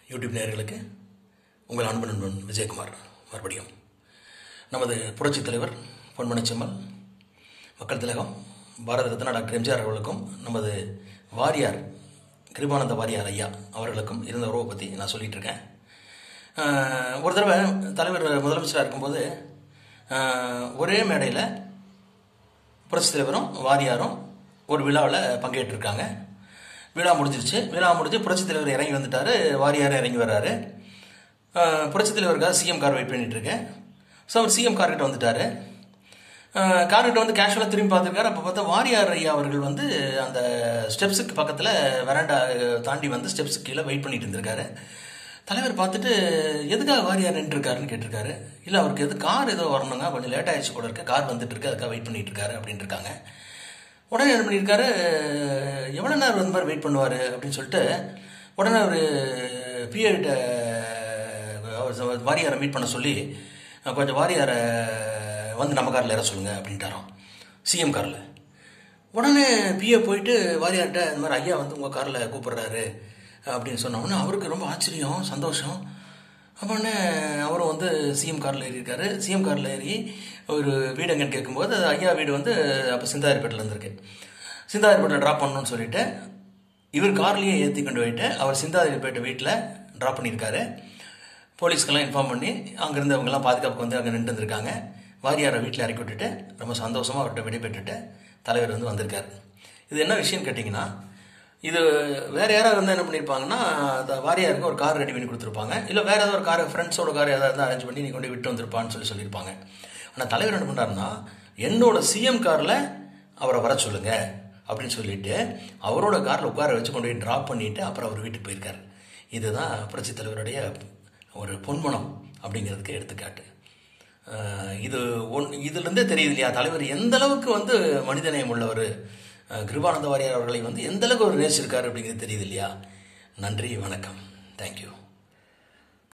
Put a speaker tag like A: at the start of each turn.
A: YouTube நேயர்களுக்கு உங்கள் அன்பு நண்பன் விஜயகுமார் மறுபடியும் நமது புரட்சித் தலைவர் பொன்மனச்செம்மல் மக்கள் திலகம் பாரத ரத்னா டாக்டர் எம்ஜிஆர் அவர்களுக்கும் நமது வாரியார் கிருபானந்த வாரியார் ஐயா அவர்களுக்கும் இருந்த உறவை பற்றி நான் சொல்லிட்டு இருக்கேன் ஆஹ், ஒரு தடவை தலைவர் முதலமைச்சராக இருக்கும்போது ஆஹ், ஒரே மேடையில் புரட்சித் தலைவரும் வாரியாரும் ஒரு விழாவில் பங்கேற்றிருக்காங்க விழா முடிஞ்சிருச்சு விழா முடிஞ்சு புரட்சித் தலைவர் இறங்கி வந்துட்டாரு வாரியார் இறங்கி வர்றாரு அஹ், புரட்சித் தலைவருக்காக சிஎம் கார் வெயிட் பண்ணிட்டு இருக்கேன் ஸோ அவர் சிஎம் கார்கிட்ட வந்துட்டாரு அஹ், கார்கிட்ட வந்து கேஷுவலாக திரும்பி பார்த்துருக்காரு அப்போ பார்த்தா வாரியார் ஐயா அவர்கள் வந்து அந்த ஸ்டெப்ஸுக்கு பக்கத்தில் வெராண்டா தாண்டி வந்து ஸ்டெப்ஸுக்கு கீழே வெயிட் பண்ணிட்டு இருந்திருக்காரு தலைவர் பார்த்துட்டு எதுக்காக வாரியார் நின்றுருக்காருன்னு கேட்டிருக்காரு இல்லை அவருக்கு எது கார் ஏதோ வரணுங்க கொஞ்சம் லேட் ஆயிடுச்சு கூட இருக்கு கார் வந்துட்டு இருக்கு அதுக்காக வெயிட் பண்ணிட்டு இருக்காரு அப்படின்னு இருக்காங்க உடனே என்ன பண்ணியிருக்காரு எவ்வளோ நேரம் வந்து மாதிரி வெயிட் பண்ணுவார் அப்படின்னு சொல்லிட்டு உடனே அவர் பிஏட்ட அவர் வாரியாரை மீட் பண்ண சொல்லி கொஞ்சம் வாரியாரை வந்து நம்ம காரில் ஏற சொல்லுங்க அப்படின்ட்டாராம் சிஎம் காரில் உடனே பிஏ போயிட்டு வாரியார்கிட்ட இந்த மாதிரி ஐயா வந்து உங்கள் காரில் கூப்பிடுறாரு அப்படின்னு சொன்ன உடனே அவருக்கு ரொம்ப ஆச்சரியம் சந்தோஷம் அப்போனே அவரும் வந்து சிஎம் காரில் ஏறியிருக்காரு சிஎம் காரில் ஏறி ஒரு வீடு எங்கன்னு கேட்கும்போது அது ஐயா வீடு வந்து அப்போ சிந்தாரிப்பேட்டில் இருந்திருக்கு சிந்தாரிப்பேட்டில் ட்ராப் பண்ணணும்னு சொல்லிட்டு இவர் கார்லேயே ஏற்றி கொண்டு போயிட்டு அவர் சிந்தாரிப்பேட்டை வீட்டில் ட்ராப் பண்ணியிருக்காரு போலீஸ்க்கெல்லாம் இன்ஃபார்ம் பண்ணி அங்கேருந்து அவங்கெல்லாம் பாதுகாப்புக்கு வந்து அங்கே நின்று இருந்திருக்காங்க வாரியாரை வீட்டில் இறக்கி விட்டுட்டு ரொம்ப சந்தோஷமாக அவர்கிட்ட விடைபெற்றுட்டு தலைவர் வந்து வந்திருக்காரு இது என்ன விஷயம் கேட்டிங்கன்னா இது வேற யாராவது வந்து என்ன பண்ணியிருப்பாங்கன்னா அந்த வாரியாருக்கு ஒரு கார் ரெடி பண்ணி கொடுத்துருப்பாங்க இல்லை வேற ஏதாவது ஒரு கார் ஃப்ரெண்ட்ஸோட கார் ஏதாவது அரேஞ்ச் பண்ணி நீ கொண்டு போய் விட்டு வந்திருப்பான்னு சொல்லி சொல்லியிருப்பாங்க ஆனால் தலைவர் என்ன பண்ணுறாருன்னா என்னோட சிஎம் காரில் அவரை வர சொல்லுங்க அப்படின்னு சொல்லிட்டு அவரோட காரில் உட்கார வச்சு கொண்டு போய் ட்ராப் பண்ணிட்டு அப்புறம் அவர் வீட்டுக்கு போயிருக்காரு இதுதான் புரட்சித் தலைவருடைய ஒரு பொன்மனம் அப்படிங்கிறதுக்கு எடுத்துக்காட்டு அஹ் இது ஒன் இதுலேருந்தே தெரியுது இல்லையா தலைவர் எந்த அளவுக்கு வந்து மனிதநேயம் உள்ளவர் அஹ் கிருபானந்த வாரியார் அவர்களை வந்து எந்த அளவுக்கு ஒரு நேசிருக்காரு அப்படிங்கிறது தெரியுது இல்லையா நன்றி வணக்கம் தேங்க்யூ